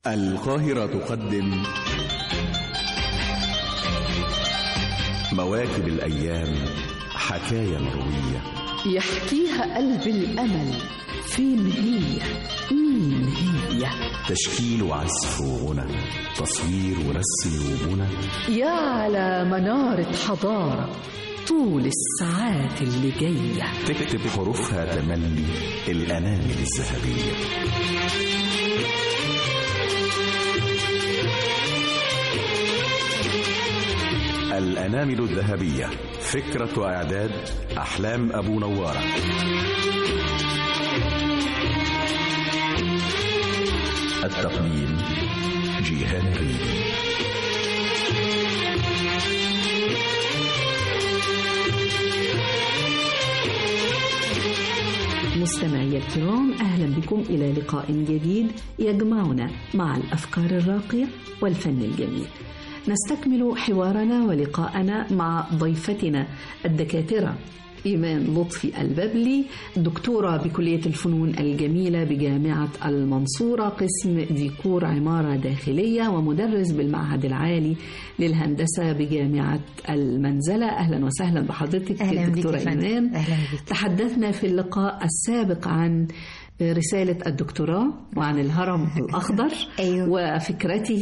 القاهرة تقدم مواكب الأيام حكاية مروية يحكيها قلب الأمل فين هي مين هي تشكيل وعزف وغنى تصوير ورسم وبنى يا على منارة حضارة طول الساعات اللي جاية تكتب حروفها تملي الأنامل الذهبية الأنامل الذهبية فكرة وإعداد أحلام أبو نوارة التقديم جيهان ريدي مستمعي الكرام أهلا بكم إلى لقاء جديد يجمعنا مع الأفكار الراقية والفن الجميل نستكمل حوارنا ولقاءنا مع ضيفتنا الدكاترة إيمان لطفي الببلي دكتورة بكلية الفنون الجميلة بجامعة المنصورة قسم ديكور عمارة داخلية ومدرس بالمعهد العالي للهندسة بجامعة المنزلة أهلا وسهلا بحضرتك أهلا بك دكتورة يا فندم. إيمان أهلا بك. تحدثنا في اللقاء السابق عن رسالة الدكتوراه وعن الهرم الأخضر أيوه. وفكرته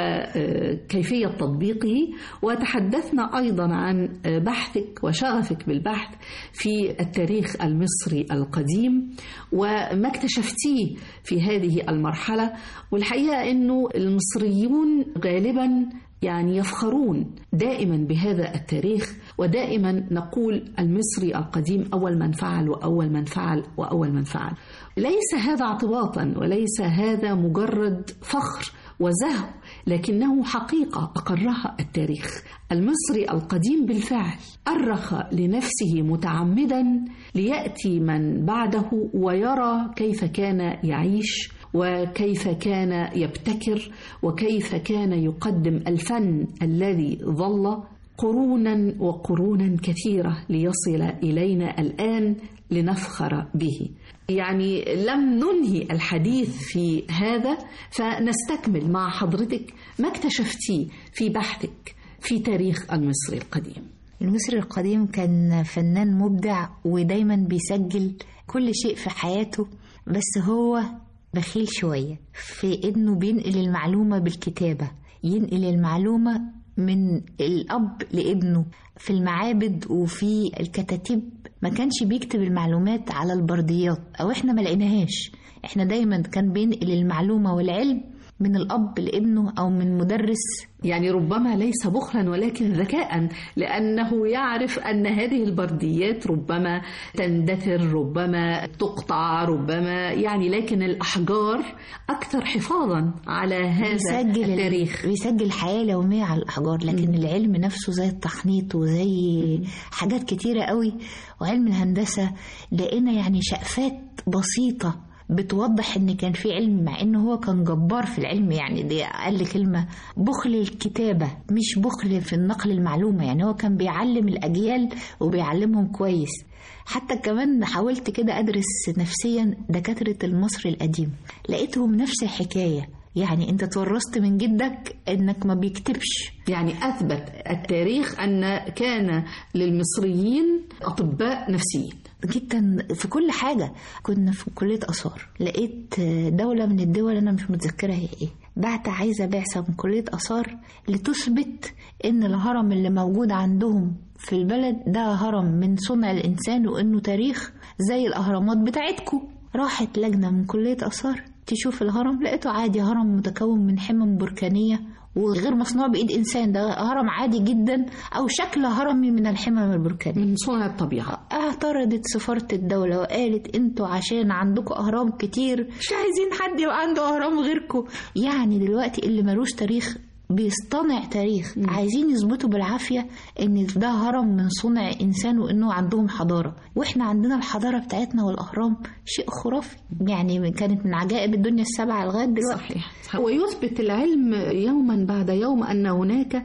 وكيفية تطبيقه وتحدثنا أيضا عن بحثك وشغفك بالبحث في التاريخ المصري القديم وما اكتشفتيه في هذه المرحلة والحقيقة أنه المصريون غالبا يعني يفخرون دائما بهذا التاريخ ودائما نقول المصري القديم أول من فعل وأول من فعل وأول من فعل ليس هذا اعتباطا وليس هذا مجرد فخر وزهو لكنه حقيقة أقرها التاريخ المصري القديم بالفعل أرخ لنفسه متعمدا ليأتي من بعده ويرى كيف كان يعيش وكيف كان يبتكر وكيف كان يقدم الفن الذي ظل قرونا وقرونا كثيرة ليصل إلينا الآن لنفخر به يعني لم ننهي الحديث في هذا فنستكمل مع حضرتك ما اكتشفتيه في بحثك في تاريخ المصري القديم المصري القديم كان فنان مبدع ودايما بيسجل كل شيء في حياته بس هو بخيل شوية في إنه بينقل المعلومة بالكتابة ينقل المعلومة من الأب لابنه في المعابد وفي الكتاتيب ما كانش بيكتب المعلومات على البرديات أو إحنا ما لقيناهاش إحنا دايما كان بينقل المعلومة والعلم من الأب لابنه أو من مدرس يعني ربما ليس بخلا ولكن ذكاء لأنه يعرف أن هذه البرديات ربما تندثر ربما تقطع ربما يعني لكن الأحجار أكثر حفاظا على هذا بيسجل التاريخ بيسجل الحياة اليومية على الأحجار لكن العلم نفسه زي التحنيط وزي حاجات كتيرة قوي وعلم الهندسة لقينا يعني شقفات بسيطة بتوضح ان كان في علم مع انه هو كان جبار في العلم يعني دي اقل كلمه بخل الكتابه مش بخل في النقل المعلومه يعني هو كان بيعلم الاجيال وبيعلمهم كويس حتى كمان حاولت كده ادرس نفسيا دكاتره المصري القديم لقيتهم نفس الحكايه يعني انت تورثت من جدك انك ما بيكتبش يعني أثبت التاريخ أن كان للمصريين أطباء نفسيين جدا في كل حاجة كنا في كلية آثار لقيت دولة من الدول أنا مش متذكرة هي إيه بعت عايزة بعثة من كلية آثار لتثبت إن الهرم اللي موجود عندهم في البلد ده هرم من صنع الإنسان وإنه تاريخ زي الأهرامات بتاعتكم راحت لجنة من كلية آثار تشوف الهرم لقيته عادي هرم متكون من حمم بركانية وغير مصنوع بإيد إنسان ده هرم عادي جدا أو شكل هرمي من الحمم البركانية من صنع الطبيعة اعترضت سفارة الدولة وقالت انتوا عشان عندكم اهرام كتير مش عايزين حد يبقى عنده اهرام غيركم يعني دلوقتي اللي ملوش تاريخ بيصطنع تاريخ م. عايزين يثبتوا بالعافية ان ده هرم من صنع انسان وانه عندهم حضارة واحنا عندنا الحضارة بتاعتنا والاهرام شيء خرافي يعني كانت من عجائب الدنيا السبعة لغاية دلوقتي صحيح. صحيح. ويثبت العلم يوما بعد يوم أن هناك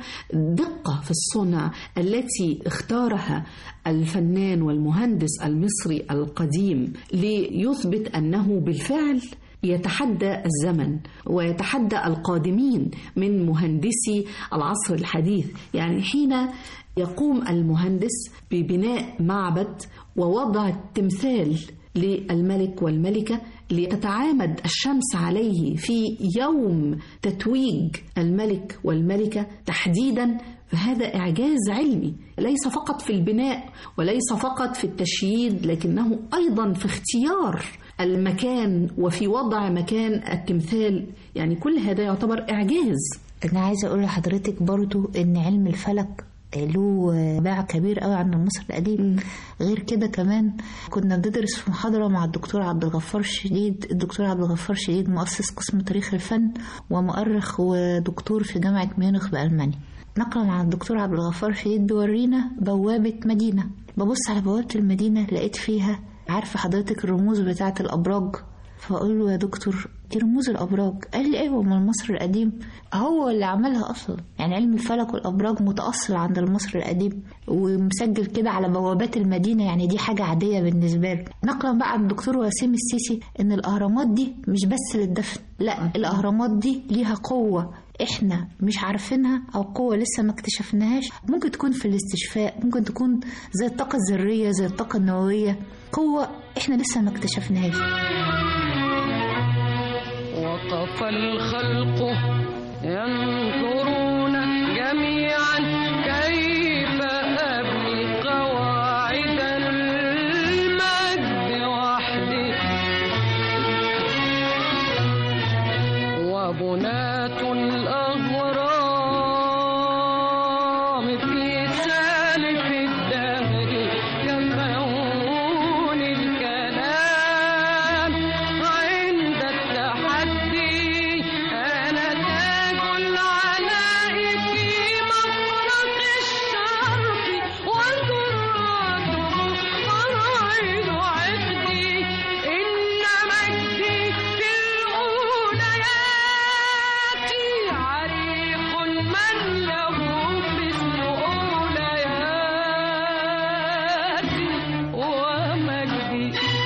دقة في الصنع التي اختارها الفنان والمهندس المصري القديم ليثبت أنه بالفعل يتحدى الزمن ويتحدى القادمين من مهندسي العصر الحديث يعني حين يقوم المهندس ببناء معبد ووضع تمثال للملك والملكة لتتعامد الشمس عليه في يوم تتويج الملك والملكة تحديدا فهذا إعجاز علمي ليس فقط في البناء وليس فقط في التشييد لكنه أيضا في اختيار المكان وفي وضع مكان التمثال يعني كل هذا يعتبر إعجاز انا عايزه اقول لحضرتك برضو ان علم الفلك له باع كبير قوي عند مصر القديم غير كده كمان كنا بندرس في محاضره مع الدكتور عبد الغفار شديد الدكتور عبد الغفار شديد مؤسس قسم تاريخ الفن ومؤرخ ودكتور في جامعه ميونخ بالمانيا نقلا عن الدكتور عبد الغفار شديد بيورينا بوابه مدينه ببص على بوابه المدينه لقيت فيها عارفه حضرتك الرموز بتاعه الابراج فاقول له يا دكتور دي رموز الابراج قال لي ايوه ما المصري القديم هو اللي عملها اصلا يعني علم الفلك والابراج متاصل عند المصري القديم ومسجل كده على بوابات المدينه يعني دي حاجه عاديه بالنسبه له نقلا بقى عن الدكتور وسيم السيسي ان الاهرامات دي مش بس للدفن لا الاهرامات دي ليها قوه احنا مش عارفينها او قوه لسه ما اكتشفناهاش ممكن تكون في الاستشفاء ممكن تكون زي الطاقه الذريه زي الطاقه النوويه قوه احنا لسه ما اكتشفناهاش وقف الخلق ينظرون جميعا كيف أبني قواعد المجد وحدي وبناة الأهرام في سالف الدهر كمون الكلام عند التحدي أنا تاج العلاء في مفرق الشرق وذراته قرائد عقدي إن مجدي في الأوليات عريق من له مثل أولياتي ومجدي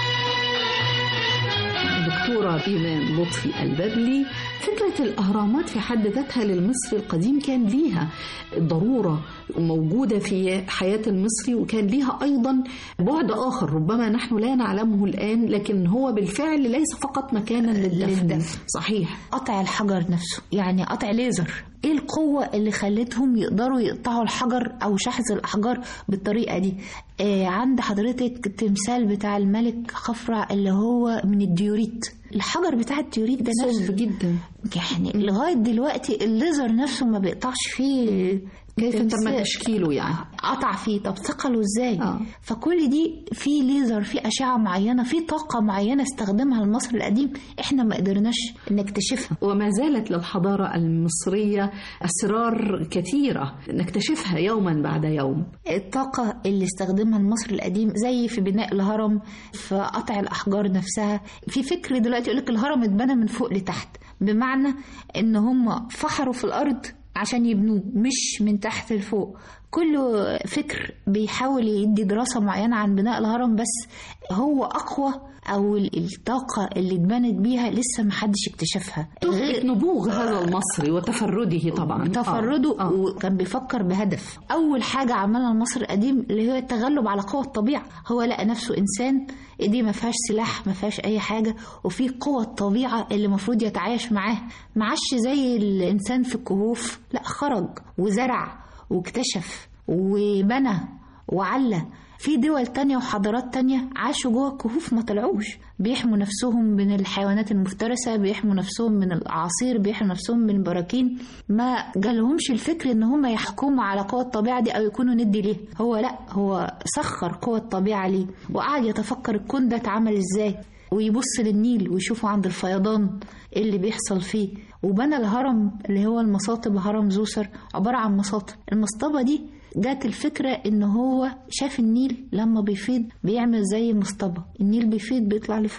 الدكتورة إيمان لطفي الببلي فكرة الأهرامات في حد ذاتها للمصري القديم كان ليها ضرورة موجودة في حياة المصري وكان ليها أيضا بعد آخر ربما نحن لا نعلمه الآن لكن هو بالفعل ليس فقط مكانا للدفن للدفن. صحيح قطع الحجر نفسه يعني قطع ليزر ايه القوة اللي خلتهم يقدروا يقطعوا الحجر او شحذ الاحجار بالطريقة دي آه عند حضرتك التمثال بتاع الملك خفرع اللي هو من الديوريت الحجر بتاع الديوريت ده نفسه صلب جدا يعني لغاية دلوقتي الليزر نفسه ما بيقطعش فيه كيف تم تمثال. تشكيله يعني قطع فيه طب ثقله ازاي آه. فكل دي في ليزر في اشعه معينه في طاقه معينه استخدمها المصري القديم احنا ما قدرناش نكتشفها وما زالت للحضارة المصرية أسرار كثيرة نكتشفها يوما بعد يوم الطاقة اللي استخدمها المصري القديم زي في بناء الهرم في قطع الأحجار نفسها في فكر دلوقتي يقولك الهرم اتبنى من فوق لتحت بمعنى إن هم فحروا في الأرض عشان يبنوه مش من تحت لفوق كل فكر بيحاول يدي دراسة معينة عن بناء الهرم بس هو أقوى أو الطاقة اللي اتبنت بيها لسه محدش اكتشفها تثبت نبوغ هذا المصري وتفرده طبعا تفرده آه. آه. وكان بيفكر بهدف اول حاجه عملها المصري القديم اللي هو التغلب على قوى الطبيعه هو لقى نفسه انسان ايديه ما فيهاش سلاح ما فيهاش اي حاجه وفي قوى الطبيعه اللي المفروض يتعايش معاها ما عاش زي الانسان في الكهوف لا خرج وزرع واكتشف وبنى وعلى في دول تانية وحضارات تانية عاشوا جوه الكهوف ما طلعوش بيحموا نفسهم من الحيوانات المفترسة بيحموا نفسهم من الأعاصير بيحموا نفسهم من البراكين ما جالهمش الفكر ان هم يحكموا على قوى الطبيعة دي او يكونوا ندي ليه هو لا هو سخر قوى الطبيعة ليه وقعد يتفكر الكون ده اتعمل ازاي ويبص للنيل ويشوفه عند الفيضان ايه اللي بيحصل فيه وبنى الهرم اللي هو المصاطب هرم زوسر عبارة عن مصاطب المصطبة دي جات الفكرة ان هو شاف النيل لما بيفيض بيعمل زي مصطبة النيل بيفيض بيطلع لفوق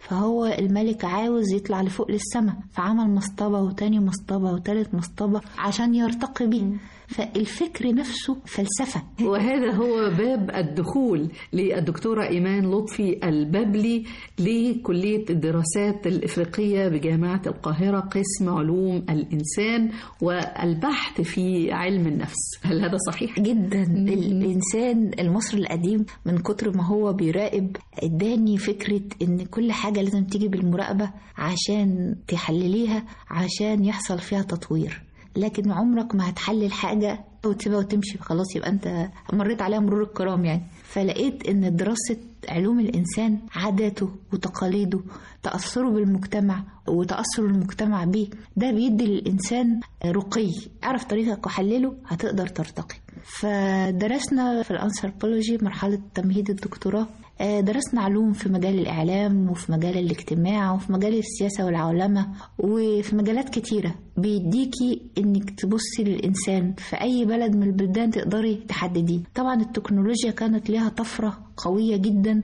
فهو الملك عاوز يطلع لفوق للسماء فعمل مصطبة وتاني مصطبة وتالت مصطبة عشان يرتقي بيه فالفكر نفسه فلسفة وهذا هو باب الدخول للدكتورة إيمان لطفي الببلي لكلية الدراسات الإفريقية بجامعة القاهرة قسم علوم الإنسان والبحث في علم النفس هل هذا صحيح؟ جدا الإنسان المصري القديم من كتر ما هو بيراقب اداني فكرة إن كل حاجة لازم تيجي بالمراقبة عشان تحلليها عشان يحصل فيها تطوير لكن عمرك ما هتحلل حاجة وتسيبها وتمشي خلاص يبقى انت مريت عليها مرور الكرام يعني فلقيت ان دراسة علوم الإنسان عاداته وتقاليده تأثره بالمجتمع وتأثر المجتمع بيه ده بيدي للإنسان رقي اعرف طريقك وحلله هتقدر ترتقي فدرسنا في الأنثروبولوجي مرحلة تمهيد الدكتوراه آه، درسنا علوم في مجال الإعلام وفي مجال الاجتماع وفي مجال السياسة والعولمة وفي مجالات كتيرة بيديكي إنك تبصي للإنسان في أي بلد من البلدان تقدري تحدديه طبعا التكنولوجيا كانت لها طفرة قوية جدا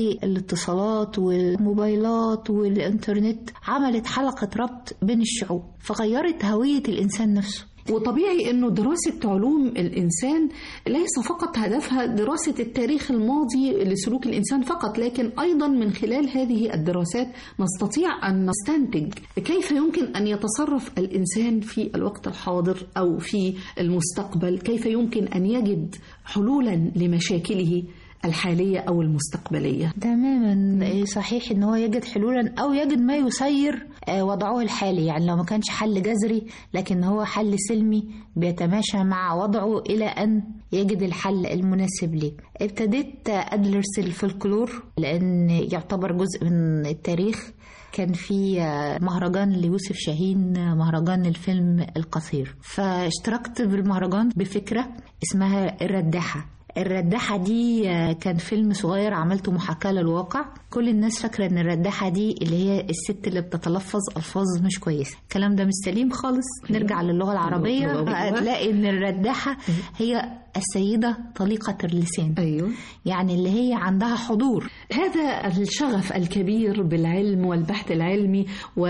والاتصالات والموبايلات والإنترنت عملت حلقة ربط بين الشعوب فغيرت هوية الإنسان نفسه وطبيعي انه دراسة علوم الانسان ليس فقط هدفها دراسة التاريخ الماضي لسلوك الانسان فقط لكن ايضا من خلال هذه الدراسات نستطيع ان نستنتج كيف يمكن ان يتصرف الانسان في الوقت الحاضر او في المستقبل كيف يمكن ان يجد حلولا لمشاكله الحالية أو المستقبلية تماما إيه صحيح ان هو يجد حلولا او يجد ما يسير آه، وضعه الحالي يعني لو ما كانش حل جذري لكن هو حل سلمي بيتماشى مع وضعه الى ان يجد الحل المناسب ليه ابتديت ادرس الفلكلور لان يعتبر جزء من التاريخ كان في آه، مهرجان ليوسف شاهين آه، مهرجان الفيلم القصير فاشتركت بالمهرجان بفكرة اسمها الرداحة الرداحة دي آه، كان فيلم صغير عملته محاكاة للواقع كل الناس فاكرة ان الرداحة دي اللي هي الست اللي بتتلفظ ألفاظ مش كويسة الكلام ده مش سليم خالص نرجع للغة العربية أيوة. هتلاقي ان الرداحة هي السيدة طليقة اللسان أيوه يعني اللي هي عندها حضور هذا الشغف الكبير بالعلم والبحث العلمي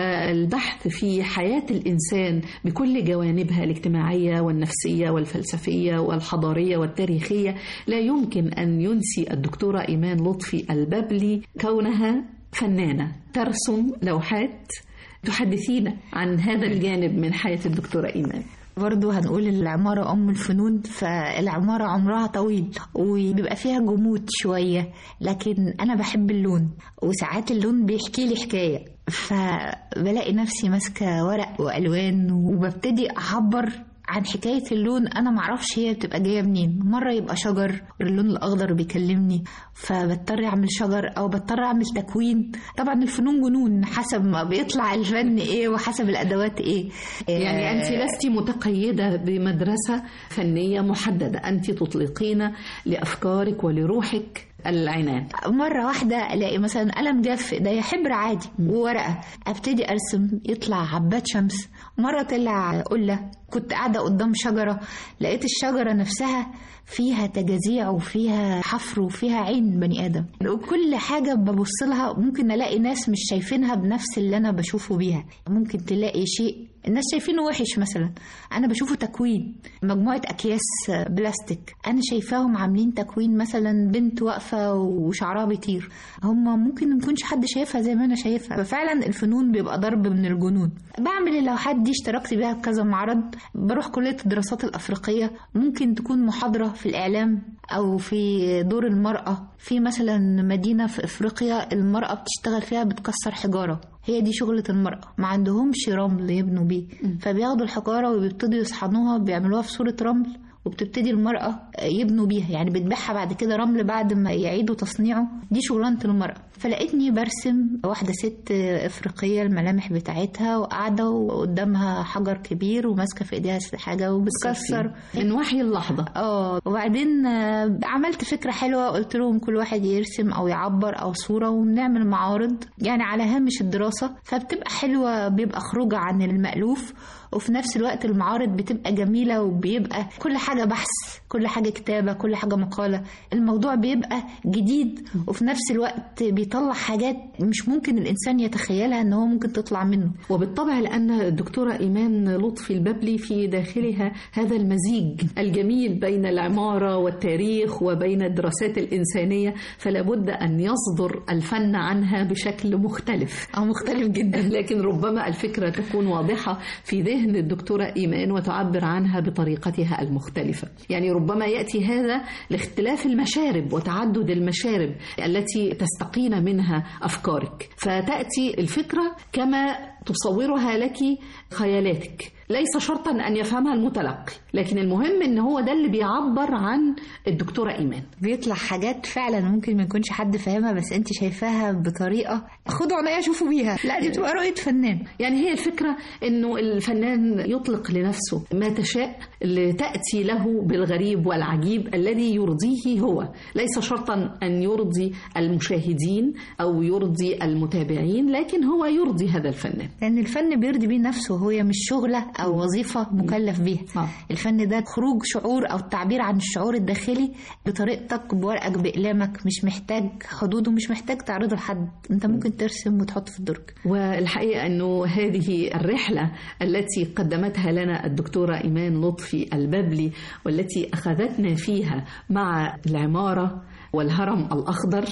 والبحث في حياة الإنسان بكل جوانبها الاجتماعية والنفسية والفلسفية والحضارية والتاريخية لا يمكن أن ينسي الدكتورة إيمان لطفي الببلي كونها فنانة ترسم لوحات تحدثينا عن هذا الجانب من حياة الدكتورة إيمان برضو هنقول العمارة أم الفنون فالعمارة عمرها طويل وبيبقى فيها جمود شوية لكن أنا بحب اللون وساعات اللون بيحكي لي حكاية فبلاقي نفسي ماسكة ورق وألوان وببتدي أعبر عن حكاية اللون أنا معرفش هي بتبقى جاية منين مرة يبقى شجر اللون الأخضر بيكلمني فبضطر أعمل شجر أو بضطر أعمل تكوين طبعا الفنون جنون حسب ما بيطلع الفن إيه وحسب الأدوات إيه يعني أنت لست متقيدة بمدرسة فنية محددة أنت تطلقين لأفكارك ولروحك العنان مرة واحدة ألاقي مثلا قلم جاف في إيديا حبر عادي وورقة أبتدي أرسم يطلع عباد شمس مرة طلع قلة كنت قاعدة قدام شجرة لقيت الشجرة نفسها فيها تجاذيع وفيها حفر وفيها عين بني آدم وكل حاجة ببص لها ممكن ألاقي ناس مش شايفينها بنفس اللي أنا بشوفه بيها ممكن تلاقي شيء الناس شايفينه وحش مثلا انا بشوفه تكوين مجموعه اكياس بلاستيك انا شايفاهم عاملين تكوين مثلا بنت واقفه وشعرها بيطير هم ممكن ما يكونش حد شايفها زي ما انا شايفها ففعلا الفنون بيبقى ضرب من الجنون بعمل اللوحات دي اشتركت بيها بكذا معرض بروح كليه الدراسات الافريقيه ممكن تكون محاضره في الاعلام او في دور المراه في مثلا مدينه في افريقيا المراه بتشتغل فيها بتكسر حجاره هي دي شغلة المرأة ما عندهمش رمل يبنوا بيه فبياخدوا الحجارة وبيبتدوا يصحنوها بيعملوها في صورة رمل وبتبتدي المرأة يبنوا بيها يعني بتبيعها بعد كده رمل بعد ما يعيدوا تصنيعه دي شغلانة المرأة فلقيتني برسم واحدة ست إفريقية الملامح بتاعتها وقاعدة وقدامها حجر كبير وماسكة في إيديها حاجة وبتكسر من وحي اللحظة اه وبعدين آه، عملت فكرة حلوة قلت لهم كل واحد يرسم أو يعبر أو صورة ونعمل معارض يعني على هامش الدراسة فبتبقى حلوة بيبقى خروج عن المألوف وفي نفس الوقت المعارض بتبقى جميلة وبيبقى كل حد حاجة بحث كل حاجة كتابة كل حاجة مقالة الموضوع بيبقى جديد وفي نفس الوقت بيطلع حاجات مش ممكن الإنسان يتخيلها إن هو ممكن تطلع منه وبالطبع لأن الدكتورة إيمان لطفي الببلي في داخلها هذا المزيج الجميل بين العمارة والتاريخ وبين الدراسات الإنسانية فلا بد أن يصدر الفن عنها بشكل مختلف أو مختلف جدا لكن ربما الفكرة تكون واضحة في ذهن الدكتورة إيمان وتعبر عنها بطريقتها المختلفة يعني ربما يأتي هذا لاختلاف المشارب وتعدد المشارب التي تستقين منها أفكارك فتأتي الفكرة كما تصورها لك خيالاتك ليس شرطا أن يفهمها المتلقي لكن المهم أن هو ده اللي بيعبر عن الدكتورة إيمان بيطلع حاجات فعلا ممكن ما يكونش حد فاهمها بس انت شايفاها بطريقة خدوا عينيا شوفوا بيها لا دي بتبقى رؤية فنان يعني هي الفكرة أنه الفنان يطلق لنفسه ما تشاء لتأتي له بالغريب والعجيب الذي يرضيه هو ليس شرطا أن يرضي المشاهدين أو يرضي المتابعين لكن هو يرضي هذا الفنان لأن الفن بيرضي بيه نفسه هو مش شغلة أو وظيفة مكلف بيها آه. الفن ده خروج شعور أو التعبير عن الشعور الداخلي بطريقتك بورقك بأقلامك مش محتاج حدود ومش محتاج تعرضه لحد أنت ممكن ترسم وتحط في الدرج والحقيقة أنه هذه الرحلة التي قدمتها لنا الدكتورة إيمان لطفي الببلي والتي أخذتنا فيها مع العمارة والهرم الأخضر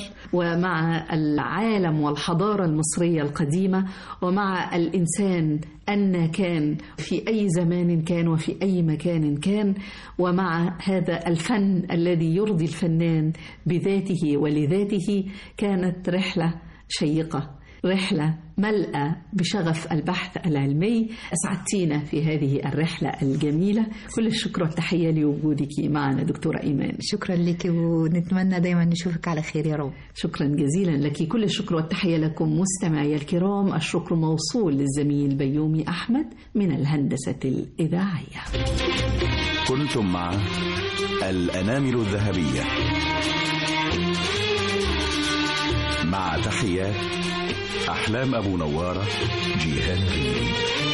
ومع العالم والحضارة المصرية القديمة ومع الإنسان أن كان في أي زمان كان وفي أي مكان كان ومع هذا الفن الذي يرضي الفنان بذاته ولذاته كانت رحلة شيقة رحلة ملأى بشغف البحث العلمي أسعدتينا في هذه الرحلة الجميلة كل الشكر والتحية لوجودك معنا دكتورة إيمان شكرا لك ونتمنى دايما نشوفك على خير يا رب شكرا جزيلا لك كل الشكر والتحية لكم مستمعي الكرام الشكر موصول للزميل بيومي أحمد من الهندسة الإذاعية كنتم مع الأنامل الذهبية مع تحيات أحلام أبو نوارة جيهان ريمي